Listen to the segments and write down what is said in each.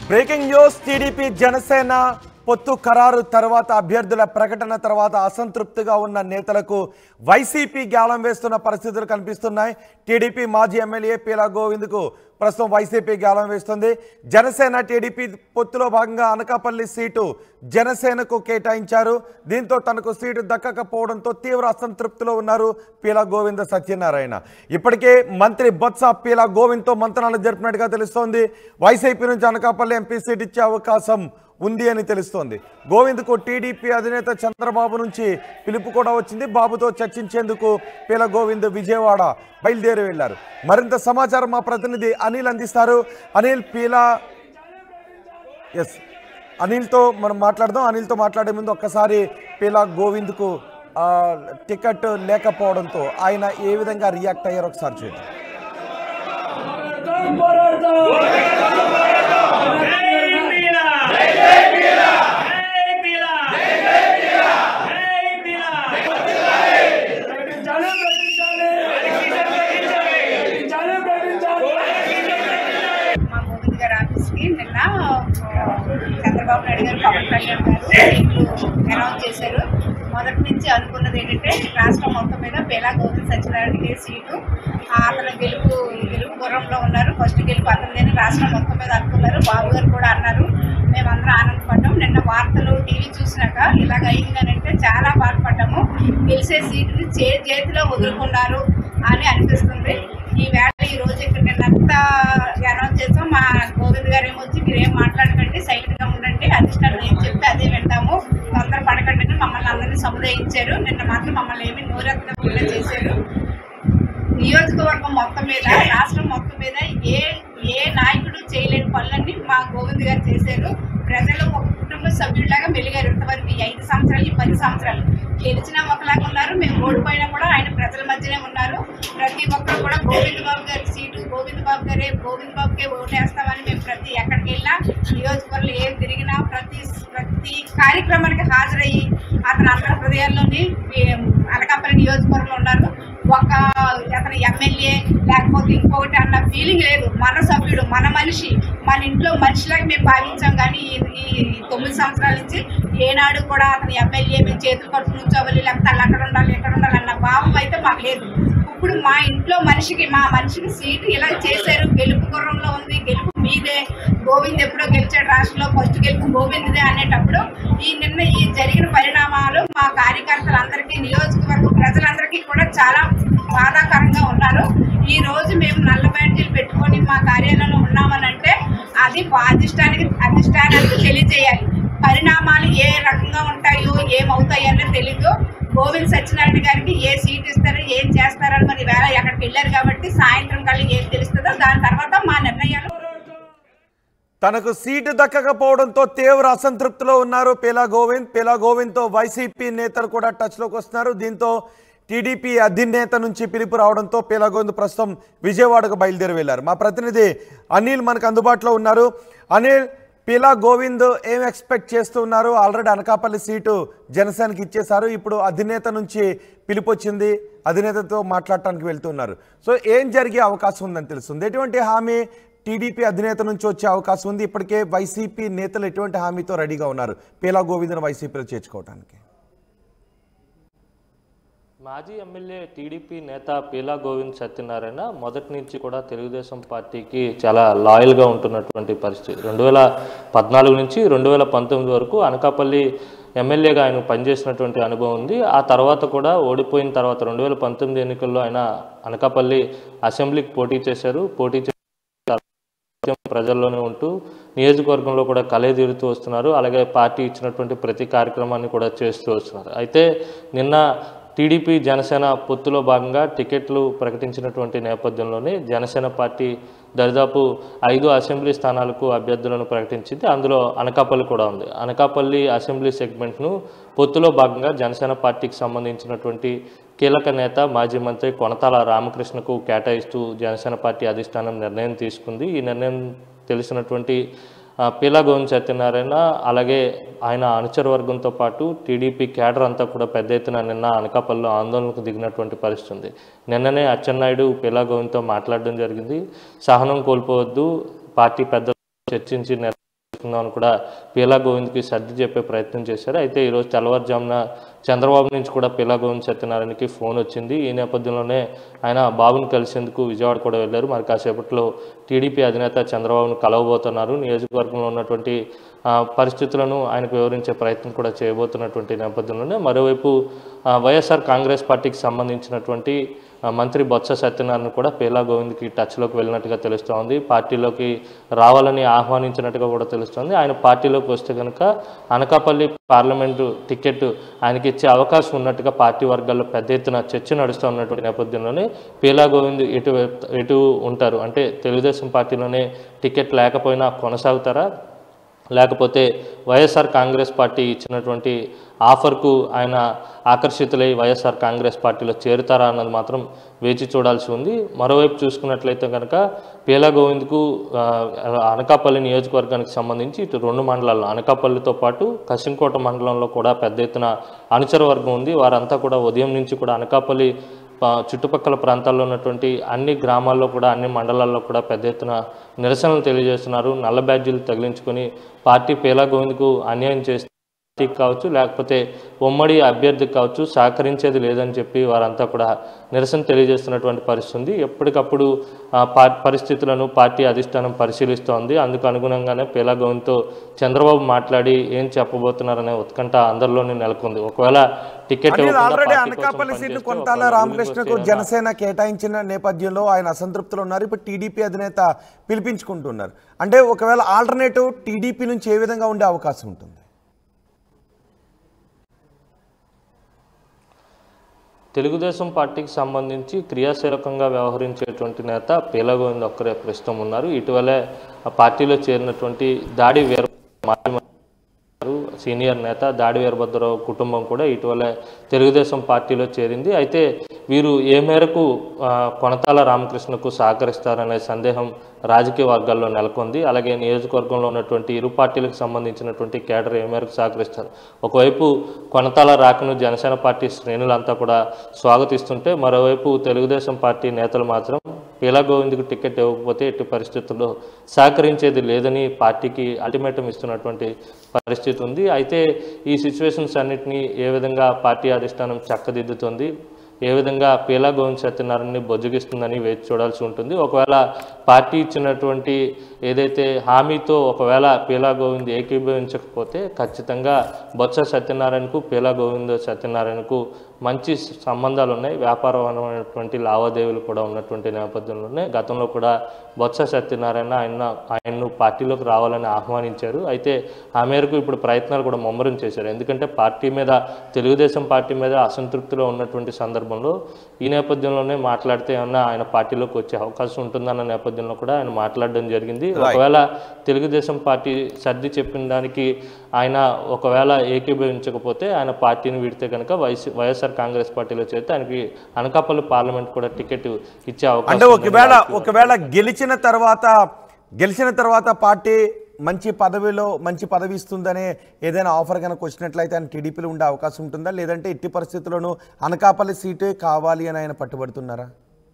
breaking news TDP Janasena పొత్తు ఖరారు తర్వాత అభ్యర్థుల ప్రకటన తర్వాత అసంతృప్తిగా ఉన్న నేతలకు వైసీపీ గాలం వేస్తున్న పరిస్థితులు కనిపిస్తున్నాయి టీడీపీ మాజీ ఎమ్మెల్యే పీలా గోవింద్కు ప్రస్తుతం వైసీపీ గాలం వేస్తుంది జనసేన టీడీపీ పొత్తులో భాగంగా అనకాపల్లి సీటు జనసేనకు కేటాయించారు దీంతో తనకు సీటు దక్కకపోవడంతో తీవ్ర అసంతృప్తిలో ఉన్నారు పీలా గోవింద సత్యనారాయణ ఇప్పటికే మంత్రి బొత్స పీలా గోవింద్తో మంత్రాలు జరిపినట్టుగా తెలుస్తోంది వైసీపీ నుంచి అనకాపల్లి ఎంపీ సీట్ ఇచ్చే అవకాశం ఉంది అని తెలుస్తోంది గోవింద్కు టీడీపీ అధినేత చంద్రబాబు నుంచి పిలుపు కూడా వచ్చింది బాబుతో చర్చించేందుకు పీల గోవింద్ విజయవాడ బయలుదేరి వెళ్లారు మరింత సమాచారం మా ప్రతినిధి అనిల్ అందిస్తారు అనిల్ పీలా ఎస్ అనిల్తో మనం మాట్లాడదాం అనిల్తో మాట్లాడే ముందు ఒక్కసారి పీలా గోవింద్కు ఆ, టికెట్ లేకపోవడంతో ఆయన ఏ విధంగా రియాక్ట్ అయ్యారో ఒకసారి చూద్దాం మా గోవింద్ గారి ఆఫీస్కి నిన్న ఆ, చంద్రబాబు నాయుడు గారు పవన్ కళ్యాణ్ గారు అనౌన్స్ చేశారు మొదటి నుంచి అనుకున్నది ఏంటంటే రాష్ట్రం మొత్తం మీద పేలా గోవింద్ సత్యనారాయణకి సీటు ఆ, అతను గెలుపు గెలుపు గుర్రంలో ఉన్నారు ఫస్ట్ గెలుపు అతనిదని రాష్ట్రం మొత్తం మీద అనుకున్నారు బాబు గారు కూడా అన్నారు మేమందరం ఆనందపడ్డాం నిన్న వార్తలు టీవీ చూసినాక ఇలాగ అయిందనంటే చాలా బాధపడ్డాము గెలిచే సీటుని చే చేతిలో వదులుకున్నారు అని అనిపిస్తుంది ఈ వేళ ఈ రోజు ఇక్కడ నిన్నంతా అనౌన్స్ చేసాం మా గోవింద్ గారు ఏమొచ్చి మీరు ఏం మాట్లాడకండి సైలెంట్ గా ఉండండి అధిష్టానం ఏం చెప్తే అదే వింటాము తొందర పడకండి అని మమ్మల్ని అందరినీ సముదాయించారు నిన్న మాత్రం మమ్మల్ని ఏమి నోరెత్తకుండా చేశారు నియోజకవర్గం మొత్తం మీద రాష్ట్రం మొత్తం మీద ఏ ఏ నాయకుడు చేయలేని పనులన్నీ మా గోవింద్ గారు చేశారు ప్రజలు ఒక కుటుంబ సభ్యుడిలాగా మెలిగారు ఇంతవరకు ఈ ఐదు సంవత్సరాలు ఈ పది సంవత్సరాలు గెలిచినా ఒకలాగా ఉన్నారు మేము ఓడిపోయినా కూడా ఆయన ప్రజల మధ్యనే ఉన్నారు ప్రతి ఒక్కరు కూడా గోవింద్ బాబు గారి సీటు గోవింద్ బాబు గారే గోవింద్ బాబుకే ఓటేస్తామని మేము ప్రతి ఎక్కడికి వెళ్ళినా నియోజకవర్గంలో ఏం తిరిగినా ప్రతి ప్రతి కార్యక్రమానికి హాజరయ్యి అతను అందరి హృదయాల్లోని ఈ అనకాపల్లి నియోజకవర్గంలో ఉన్నారు ఒక అతను ఎమ్మెల్యే లేకపోతే ఇంకొకటి అన్న ఫీలింగ్ లేదు మన సభ్యుడు మన మనిషి మన ఇంట్లో మనిషిలాగా మేము భావించాం కానీ ఈ- ఈ తొమ్మిది సంవత్సరాల నుంచి ఏనాడు కూడా అతను ఎమ్మెల్యే మేము చేతులు కట్టు నుంచోవాలి లేకపోతే అలా అక్కడ ఉండాలి ఎక్కడ ఉండాలి అన్న భావం అయితే మాకు లేదు ఇప్పుడు మా ఇంట్లో మనిషికి మా మనిషికి సీటు ఇలా చేశారు గెలుపు గుర్రంలో ఉంది గెలుపు మీదే గోవింద్ ఎప్పుడో గెలిచాడు రాష్ట్రంలో ఫస్ట్ గెలుపు గోవింద్దే అనేటప్పుడు ఈ నిన్న ఈ జరిగిన పరిణామాలు మా కార్యకర్తలందరికీ నియోజకవర్గ ప్రజలందరికీ కూడా చాలా బాధాకరంగా ఉన్నారు ఈ రోజు మేము నల్ల బ్యాడ్జీలు పెట్టుకొని మా కార్యాలయంలో ఉన్నామనంటే అది అధిష్టానికి అధిష్టానానికి తెలియజేయాలి పరిణామాలు ఏ రకంగా ఉంటాయో ఏమవుతాయో అనేది తెలీదు గోవింద్ సత్యనారాయణ గారికి ఏ సీట్ ఇస్తారో ఏం చేస్తారని మరి వేళ ఎక్కడికి వెళ్ళారు కాబట్టి సాయంత్రం కల్లా ఏం తెలుస్తుందో దాని తర్వాత మా నిర్ణయాలు తనకు సీటు దక్కకపోవడంతో తీవ్ర అసంతృప్తిలో ఉన్నారు పీలా గోవింద్ పీలా గోవింద్తో వైసీపీ నేతలు కూడా టచ్లోకి వస్తున్నారు దీంతో టీడీపీ అధినేత నుంచి పిలుపు రావడంతో పీలా గోవింద్ ప్రస్తుతం విజయవాడకు బయలుదేరి వెళ్లారు మా ప్రతినిధి అనిల్ మనకు అందుబాటులో ఉన్నారు అనిల్ పీలా గోవింద్ ఏం ఎక్స్పెక్ట్ చేస్తూ ఉన్నారు ఆల్రెడీ అనకాపల్లి సీటు జనసేనకి ఇచ్చేశారు ఇప్పుడు అధినేత నుంచి పిలుపు వచ్చింది అధినేతతో మాట్లాడటానికి వెళ్తున్నారు సో ఏం జరిగే అవకాశం ఉందని తెలుస్తుంది ఎటువంటి హామీ టీడీపీ అధినేత నుంచి వచ్చే అవకాశం ఉంది ఇప్పటికే వైసీపీ నేతలు ఎటువంటి హామీతో రెడీగా ఉన్నారు పీలా గోవిందను వైసీపీలో చేర్చుకోవడానికి మాజీ ఎమ్మెల్యే టీడీపీ నేత పీలా గోవింద్ సత్యనారాయణ మొదటి నుంచి కూడా తెలుగుదేశం పార్టీకి చాలా లాయల్గా ఉంటున్నటువంటి పరిస్థితి రెండు వేల పద్నాలుగు నుంచి రెండు వేల పంతొమ్మిది వరకు అనకాపల్లి ఎమ్మెల్యేగా ఆయన పనిచేసినటువంటి అనుభవం ఉంది ఆ తర్వాత కూడా ఓడిపోయిన తర్వాత రెండు వేల పంతొమ్మిది ఎన్నికల్లో ఆయన అనకాపల్లి అసెంబ్లీకి పోటీ చేశారు పోటీ చే నిత్యం ప్రజల్లోనే ఉంటూ నియోజకవర్గంలో కూడా కలయదీరుతూ వస్తున్నారు అలాగే పార్టీ ఇచ్చినటువంటి ప్రతి కార్యక్రమాన్ని కూడా చేస్తూ వస్తున్నారు అయితే నిన్న టీడీపీ జనసేన పొత్తులో భాగంగా టికెట్లు ప్రకటించినటువంటి నేపథ్యంలోనే జనసేన పార్టీ దరిదాపు ఐదు అసెంబ్లీ స్థానాలకు అభ్యర్థులను ప్రకటించింది అందులో అనకాపల్లి కూడా ఉంది అనకాపల్లి అసెంబ్లీ సెగ్మెంట్ను పొత్తులో భాగంగా జనసేన పార్టీకి సంబంధించినటువంటి కీలక నేత మాజీ మంత్రి కొనతాల రామకృష్ణకు కేటాయిస్తూ జనసేన పార్టీ అధిష్టానం నిర్ణయం తీసుకుంది ఈ నిర్ణయం తెలిసినటువంటి ఆ, పీలా గోవింద్ సత్యనారాయణ అలాగే ఆయన అనుచర వర్గంతో పాటు టీడీపీ కేడర్ అంతా కూడా పెద్ద ఎత్తున నిన్న అనకాపల్లిలో ఆందోళనకు దిగినటువంటి పరిస్థితి ఉంది నిన్ననే అచ్చెన్నాయుడు పీలా గోవింద్తో మాట్లాడడం జరిగింది సహనం కోల్పోవద్దు పార్టీ పెద్ద చర్చించి నిర్ణయం తీసుకుందామని కూడా పీలా గోవింద్కి సర్ది చెప్పే ప్రయత్నం చేశారు అయితే ఈరోజు తెల్లవారుజామున చంద్రబాబు నుంచి కూడా పీలా గోవింద్ సత్యనారాయణకి ఫోన్ వచ్చింది ఈ నేపథ్యంలోనే ఆయన బాబుని కలిసేందుకు విజయవాడ కూడా వెళ్ళారు మరి కాసేపట్లో టీడీపీ అధినేత చంద్రబాబును కలవబోతున్నారు నియోజకవర్గంలో ఉన్నటువంటి ఆ, పరిస్థితులను ఆయనకు వివరించే ప్రయత్నం కూడా చేయబోతున్నటువంటి నేపథ్యంలోనే మరోవైపు ఆ, వైఎస్ఆర్ కాంగ్రెస్ పార్టీకి సంబంధించినటువంటి ఆ, మంత్రి బొత్స సత్యనారాయణ కూడా పేలా గోవింద్కి టచ్లోకి వెళ్ళినట్టుగా తెలుస్తోంది పార్టీలోకి రావాలని ఆహ్వానించినట్టుగా కూడా తెలుస్తోంది ఆయన పార్టీలోకి వస్తే కనుక అనకాపల్లి పార్లమెంటు టికెట్ ఆయనకి ఇచ్చే అవకాశం ఉన్నట్టుగా పార్టీ వర్గాల్లో పెద్ద ఎత్తున చర్చ నడుస్తూ ఉన్నటువంటి నేపథ్యంలోనే పీలా గోవింద్ ఎటు ఎటు ఉంటారు అంటే తెలుగుదేశం పార్టీలోనే టికెట్ లేకపోయినా కొనసాగుతారా లేకపోతే వైఎస్ఆర్ కాంగ్రెస్ పార్టీ ఇచ్చినటువంటి ఆఫర్కు ఆయన ఆకర్షితులై వైఎస్ఆర్ కాంగ్రెస్ పార్టీలో చేరుతారా అన్నది మాత్రం వేచి చూడాల్సి ఉంది మరోవైపు చూసుకున్నట్లయితే కనుక పీలా గోవింద్కు ఆ, అనకాపల్లి నియోజకవర్గానికి సంబంధించి ఇటు రెండు మండలాల్లో అనకాపల్లితో పాటు కసింకోట మండలంలో కూడా పెద్ద ఎత్తున అనుచర వర్గం ఉంది వారంతా కూడా ఉదయం నుంచి కూడా అనకాపల్లి ప- చుట్టుపక్కల ప్రాంతాల్లో ఉన్నటువంటి అన్ని గ్రామాల్లో కూడా అన్ని మండలాల్లో కూడా పెద్ద ఎత్తున నిరసనలు తెలియజేస్తున్నారు నల్ల బ్యాడ్జీలు తగిలించుకొని పార్టీ పేలా గోవింద్కు అన్యాయం చేస్తే పార్టీకి కావచ్చు లేకపోతే ఉమ్మడి అభ్యర్థికి కావచ్చు సహకరించేది లేదని చెప్పి వారంతా కూడా నిరసన తెలియజేస్తున్నటువంటి పరిస్థితి ఉంది ఎప్పటికప్పుడు ఆ, పా- పరిస్థితులను పార్టీ అధిష్టానం పరిశీలిస్తోంది అందుకు అనుగుణంగానే పేలా గోవింద్తో చంద్రబాబు మాట్లాడి ఏం చెప్పబోతున్నారనే ఉత్కంఠ అందరిలోనే నెలకొంది ఒకవేళ టికెట్ అనిల్ ఇవ్వకుండా ఆల్రెడీ పార్టీ కోసం అనకాపల్లి సీట్లు పనిచేస్తే కొంతాల ఒకవేళ రామకృష్ణకు ఊరికి వస్తే జనసేన కేటాయించిన నేపథ్యంలో ఆయన అసంతృప్తులు ఉన్నారు ఇప్పుడు టీడీపీ అధినేత పిలిపించుకుంటున్నారు అంటే ఒకవేళ ఆల్టర్నేటివ్ టీడీపీ నుంచి ఏ విధంగా ఉండే అవకాశం ఉంటుంది తెలుగుదేశం పార్టీకి సంబంధించి క్రియాశీలకంగా వ్యవహరించేటువంటి నేత పీలగోవింద్ ఒక్కరే ప్రస్తుతం ఉన్నారు ఇటీవలే ఆ పార్టీలో చేరినటువంటి దాడి వీర మాజీ మంత్రి సీనియర్ నేత దాడి వీరభద్రరావు కుటుంబం కూడా ఇటీవలే తెలుగుదేశం పార్టీలో చేరింది అయితే వీరు ఏ మేరకు ఆ, కొనతాల రామకృష్ణకు సహకరిస్తారనే సందేహం రాజకీయ వర్గాల్లో నెలకొంది అలాగే నియోజకవర్గంలో ఉన్నటువంటి ఇరు పార్టీలకు సంబంధించినటువంటి కేడర్ ఏ మేరకు సహకరిస్తారు ఒకవైపు కొనతాల రాకను జనసేన పార్టీ శ్రేణులంతా కూడా స్వాగతిస్తుంటే మరోవైపు తెలుగుదేశం పార్టీ నేతలు మాత్రం పీలా గోవింద్కు టికెట్ ఇవ్వకపోతే ఎట్టి పరిస్థితుల్లో సహకరించేది లేదని పార్టీకి అల్టిమేటం ఇస్తున్నటువంటి పరిస్థితి ఉంది అయితే ఈ సిచ్యువేషన్స్ అన్నిటినీ ఏ విధంగా పార్టీ అధిష్టానం చక్కదిద్దుతుంది ఏ విధంగా పీలా గోవింద్ సత్యనారాయణని బొజ్జగిస్తుందని వేచి చూడాల్సి ఉంటుంది ఒకవేళ పార్టీ ఇచ్చినటువంటి ఏదైతే హామీతో ఒకవేళ పీలా గోవింద్ ఏకీభవించకపోతే ఖచ్చితంగా బొత్స సత్యనారాయణకు పీలా గోవింద్ సత్యనారాయణకు మంచి సంబంధాలు ఉన్నాయి వ్యాపారపరమైనటువంటి లావాదేవీలు కూడా ఉన్నటువంటి నేపథ్యంలోనే గతంలో కూడా బొత్స సత్యనారాయణ ఆయన ఆయన్ను పార్టీలోకి రావాలని ఆహ్వానించారు అయితే ఆ మేరకు ఇప్పుడు ప్రయత్నాలు కూడా ముమ్మరం చేశారు ఎందుకంటే పార్టీ మీద తెలుగుదేశం పార్టీ మీద అసంతృప్తిలో ఉన్నటువంటి సందర్భంలో ఈ నేపథ్యంలోనే మాట్లాడితే ఏమన్నా ఆయన పార్టీలోకి వచ్చే అవకాశం ఉంటుందన్న నేపథ్యంలో కూడా ఆయన మాట్లాడడం జరిగింది ఒకవేళ తెలుగుదేశం పార్టీ సర్ది చెప్పిన దానికి ఆయన ఒకవేళ ఏకీభవించకపోతే ఆయన పార్టీని విడితే కనుక వైసీ వైఎస్ఆర్ కాంగ్రెస్ పార్టీలో చేరితే ఆయనకి అనకాపల్లి పార్లమెంట్ కూడా టికెట్ ఇచ్చే అవకాశం అంటే ఉందని ఒకవేళ ఒకవేళ గెలిచిన తర్వాత గెలిచిన తర్వాత పార్టీ మంచి పదవిలో మంచి పదవి ఇస్తుందనే ఏదైనా ఆఫర్ కనుక వచ్చినట్లయితే ఆయన టీడీపీలో ఉండే అవకాశం ఉంటుందా లేదంటే ఎట్టి పరిస్థితుల్లోనూ అనకాపల్లి సీటే కావాలి అని ఆయన పట్టుబడుతున్నారా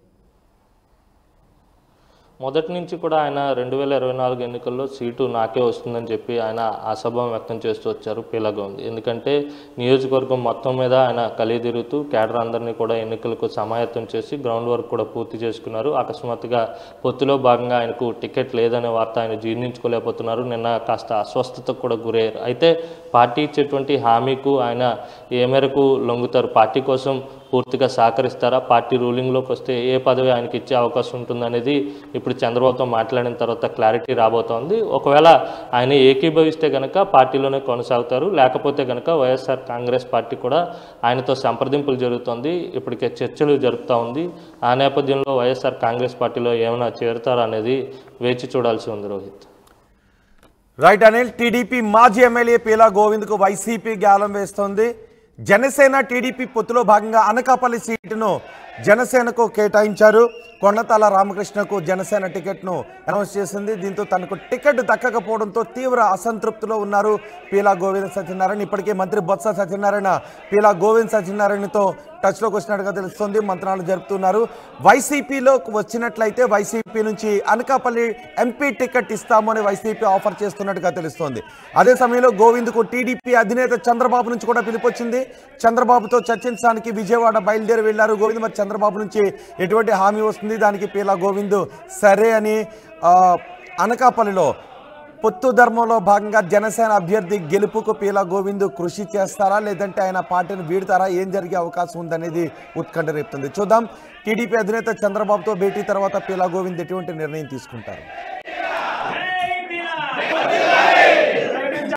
మొదటి నుంచి కూడా ఆయన రెండు వేల ఇరవై నాలుగు ఎన్నికల్లో సీటు నాకే వస్తుందని చెప్పి ఆయన ఆశాభావం వ్యక్తం చేస్తూ వచ్చారు పీలగా ఉంది ఎందుకంటే నియోజకవర్గం మొత్తం మీద ఆయన కలిగి తిరుగుతూ కేడర్ అందరినీ కూడా ఎన్నికలకు సమాయత్తం చేసి గ్రౌండ్ వర్క్ కూడా పూర్తి చేసుకున్నారు అకస్మాత్తుగా పొత్తులో భాగంగా ఆయనకు టికెట్ లేదనే వార్త ఆయన జీర్ణించుకోలేకపోతున్నారు నిన్న కాస్త అస్వస్థతకు కూడా గురయ్యారు అయితే పార్టీ ఇచ్చేటువంటి హామీకు ఆయన ఏ మేరకు లొంగుతారు పార్టీ కోసం పూర్తిగా సహకరిస్తారా పార్టీ రూలింగ్లోకి వస్తే ఏ పదవి ఆయనకి ఇచ్చే అవకాశం ఉంటుందనేది ఇప్పుడు చంద్రబాబుతో మాట్లాడిన తర్వాత క్లారిటీ రాబోతోంది ఒకవేళ ఆయన ఏకీభవిస్తే కనుక పార్టీలోనే కొనసాగుతారు లేకపోతే కనుక వైఎస్ఆర్ కాంగ్రెస్ పార్టీ కూడా ఆయనతో సంప్రదింపులు జరుగుతోంది ఇప్పటికే చర్చలు జరుపుతూ ఉంది ఆ నేపథ్యంలో వైఎస్ఆర్ కాంగ్రెస్ పార్టీలో ఏమైనా చేరుతారా అనేది వేచి చూడాల్సి ఉంది రోహిత్ రైట్ అనిల్ టీడీపీ మాజీ ఎమ్మెల్యే పీలా గోవింద్కు వైసీపీ గాలం వేస్తోంది జనసేన టీడీపీ పొత్తులో భాగంగా అనకాపల్లి సీటును జనసేనకు కేటాయించారు కొండతాల రామకృష్ణకు జనసేన టికెట్ను అనౌన్స్ చేసింది దీంతో తనకు టికెట్ దక్కకపోవడంతో తీవ్ర అసంతృప్తిలో ఉన్నారు పీలా గోవింద్ సత్యనారాయణ ఇప్పటికే మంత్రి బొత్స సత్యనారాయణ పీలా గోవింద్ సత్యనారాయణతో టచ్లోకి వచ్చినట్టుగా తెలుస్తుంది మంత్రాలు జరుపుతున్నారు వైసీపీలో వచ్చినట్లయితే వైసీపీ నుంచి అనకాపల్లి ఎంపీ టికెట్ ఇస్తామని వైసీపీ ఆఫర్ చేస్తున్నట్టుగా తెలుస్తోంది అదే సమయంలో గోవింద్కు టీడీపీ అధినేత చంద్రబాబు నుంచి కూడా పిలుపొచ్చింది చంద్రబాబుతో చర్చించడానికి విజయవాడ బయలుదేరి వెళ్లారు గోవింద్ మరి చంద్రబాబు నుంచి ఎటువంటి హామీ వస్తుంది దానికి పీలా గోవింద్ సరే అని ఆ, అనకాపల్లిలో పొత్తు ధర్మంలో భాగంగా జనసేన అభ్యర్థి గెలుపుకు పీలా గోవింద్ కృషి చేస్తారా లేదంటే ఆయన పార్టీని వీడతారా ఏం జరిగే అవకాశం ఉందనేది ఉత్కంఠ రేపుతుంది చూద్దాం టీడీపీ అధినేత చంద్రబాబుతో భేటీ తర్వాత పీలా గోవింద్ ఎటువంటి నిర్ణయం తీసుకుంటారు